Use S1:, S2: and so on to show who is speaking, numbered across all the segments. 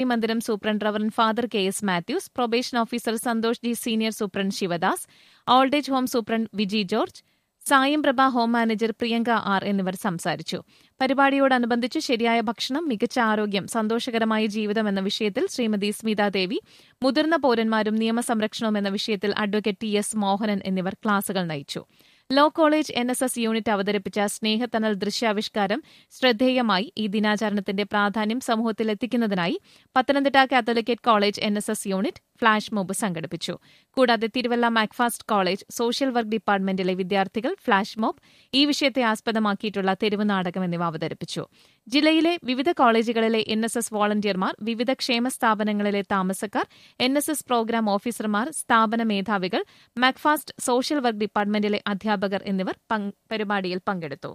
S1: മന്ദിരം superintendent reverend father K S Mathews probation officer Santhosh G senior superintendent Sivadas old age home superintendent Viji George Sayam Prabha home manager Priyanka R എന്നിവർ സംസാരിച്ചു പരിപാടിയോടനുബന്ധിച്ച് ശരിയായ ഭക്ഷണം മികച്ച ആരോഗ്യം സന്തോഷകരമായ ജീവിതം എന്ന വിഷയത്തിൽ ശ്രീമതി സ്മിതാദേവി മുതിർന്ന പൌരന്മാരും നിയമസംരക്ഷണവും എന്ന വിഷയത്തിൽ അഡ്വക്കേറ്റ് ടി എസ് മോഹനൻ എന്നിവർ ക്ലാസുകൾ നയിച്ചു law college N S S unit അവതരിപ്പിച്ച സ്നേഹത്തണൽ ദൃശ്യാവിഷ്കാരം ശ്രദ്ധേയമായി ഈ ദിനാചരണത്തിന്റെ പ്രാധാന്യം സമൂഹത്തിൽ എത്തിക്കുന്നതിനായി Pathanamthitta Catholicate college N S S unit flash mob സംഘടിപ്പിച്ചു കൂടാതെ Thiruvalla Macfast college social work ഡിപ്പാർട്ട്മെന്റിലെ വിദ്യാർത്ഥികൾ ഫ്ളാഷ് മോബ് ഈ വിഷയത്തെ ആസ്പദമാക്കിയിട്ടുള്ള തെരുവ് നാടകം എന്നിവ അവതരിപ്പിച്ചു ജില്ലയിലെ വിവിധ കോളേജുകളിലെ എൻ എസ് എസ് വോളണ്ടിയർമാർ വിവിധ ക്ഷേമ സ്ഥാപനങ്ങളിലെ താമസക്കാർ എൻ എസ് എസ് പ്രോഗ്രാം ഓഫീസർമാർ സ്ഥാപന മേധാവികൾ മാക്ഫാസ്റ്റ് സോഷ്യൽ വർക്ക് ഡിപ്പാർട്ട്മെന്റിലെ അധ്യാപകർ എന്നിവർ പരിപാടിയിൽ പങ്കെടുത്തു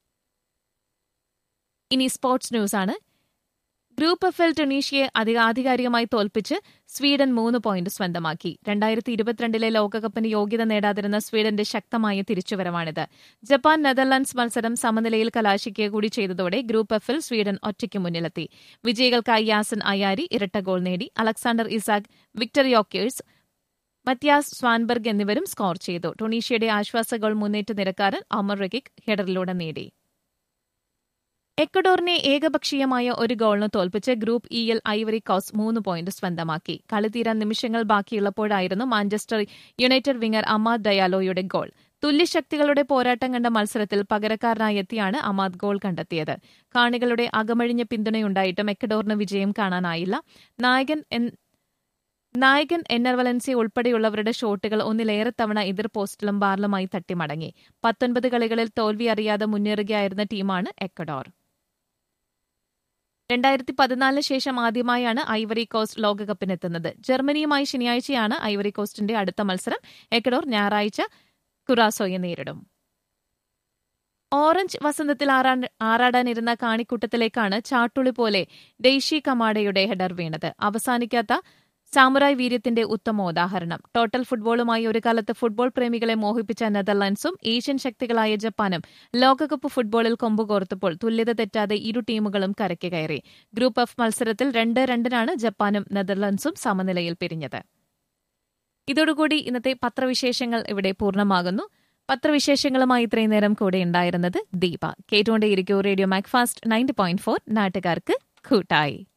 S1: ഇനി സ്പോർട്സ് ന്യൂസാണ് ഗ്രൂപ്പ് എഫ് എൽ ടുണീഷ്യയെ ആധികാരികമായി തോൽപ്പിച്ച് സ്വീഡൻ മൂന്ന് പോയിന്റ് സ്വന്തമാക്കി രണ്ടായിരത്തി ഇരുപത്തിരണ്ടിലെ ലോകകപ്പിന് യോഗ്യത നേടാതിരുന്ന സ്വീഡന്റെ ശക്തമായ തിരിച്ചുവരവാണിത് ജപ്പാൻ നെതർലാൻഡ്സ് മത്സരം സമനിലയിൽ കലാശിക്കുക കൂടി ചെയ്തതോടെ ഗ്രൂപ്പ് എഫിൽ സ്വീഡൻ ഒറ്റയ്ക്ക് മുന്നിലെത്തി വിജയികൾക്കായി യാസൻ അയാരി ഇരട്ട ഗോൾ നേടി Alexander Isak Victor Gyokeres Mattias Svanberg എന്നിവരും സ്കോർ ചെയ്തു ടുണീഷ്യയുടെ ആശ്വാസ ഗോൾ മുന്നേറ്റ നിരക്കാരൻ അമർ റെഗിക് ഹെഡറിലൂടെ നേടി എക്വഡോറിനെ ഏകപക്ഷീയമായ ഒരു ഗോളിന് തോൽപ്പിച്ച് ഗ്രൂപ്പ് ഇയിൽ ഐവറി കോസ്റ്റ് മൂന്ന് പോയിന്റ് സ്വന്തമാക്കി കളി തീരാൻ നിമിഷങ്ങൾ ബാക്കിയുള്ളപ്പോഴായിരുന്നു മാഞ്ചസ്റ്റർ യുണൈറ്റഡ് വിംഗർ അമാദ് ഡയാലോയുടെ ഗോൾ തുല്യശക്തികളുടെ പോരാട്ടം കണ്ട മത്സരത്തിൽ പകരക്കാരനായി എത്തിയാണ് അമാദ് ഗോൾ കണ്ടെത്തിയത് കാണികളുടെ അകമഴിഞ്ഞ പിന്തുണയുണ്ടായിട്ടും എക്വഡോറിന് വിജയം കാണാനായില്ല നായകൻ നായകൻ എന്നർ വലൻസി ഉൾപ്പെടെയുള്ളവരുടെ ഷോട്ടുകൾ ഒന്നിലേറെ തവണ എതിർ പോസ്റ്റിലും ബാറിലുമായി തട്ടിമടങ്ങി പത്തൊൻപത് കളികളിൽ തോൽവി അറിയാതെ മുന്നേറുകയായിരുന്ന ടീമാണ് എക്വഡോർ രണ്ടായിരത്തി പതിനാലിന് ശേഷം ആദ്യമായാണ് ഐവറി കോസ്റ്റ് ലോകകപ്പിനെത്തുന്നത് ജർമ്മനിയുമായി ശനിയാഴ്ചയാണ് ഐവറി കോസ്റ്റിന്റെ അടുത്ത മത്സരം എക്വഡോർ ഞായറാഴ്ച കുറാസോയെ നേരിടും ഓറഞ്ച് വസന്തത്തിൽ ആറാടാനിരുന്ന കാണിക്കൂട്ടത്തിലേക്കാണ് ചാട്ടുളി പോലെ ഡെയ്ഷി കമാഡയുടെ ഹെഡർ വീണത് അവസാനിക്കാത്ത സാമുറായ് വീര്യത്തിന്റെ ഉത്തമോദാഹരണം ടോട്ടൽ ഫുട്ബോളുമായി ഒരു കാലത്ത് ഫുട്ബോൾ പ്രേമികളെ മോഹിപ്പിച്ച നെതർലാൻഡ്സും ഏഷ്യൻ ശക്തികളായ ജപ്പാനും ലോകകപ്പ് ഫുട്ബോളിൽ കൊമ്പുകോർത്തപ്പോൾ തുല്യത തെറ്റാതെ ഇരു ടീമുകളും കരയ്ക്ക് കയറി ഗ്രൂപ്പ് എഫ് മത്സരത്തിൽ രണ്ട് രണ്ടിനാണ് ജപ്പാനും നെതർലാൻഡ്സും സമനിലയിൽ പിരിഞ്ഞത് ഇതോടുകൂടി ഇന്നത്തെ പത്രവിശേഷങ്ങൾ ഇവിടെ പൂർണ്ണമാകുന്നു പത്രവിശേഷങ്ങളുമായി ഇത്രയും നേരം കൂടെ ഉണ്ടായിരുന്നത് ദീപ കേട്ടുകൊണ്ടേയിരിക്കൂ radio Macfast ninety point four നാട്ടുകാർക്ക് കൂട്ടായി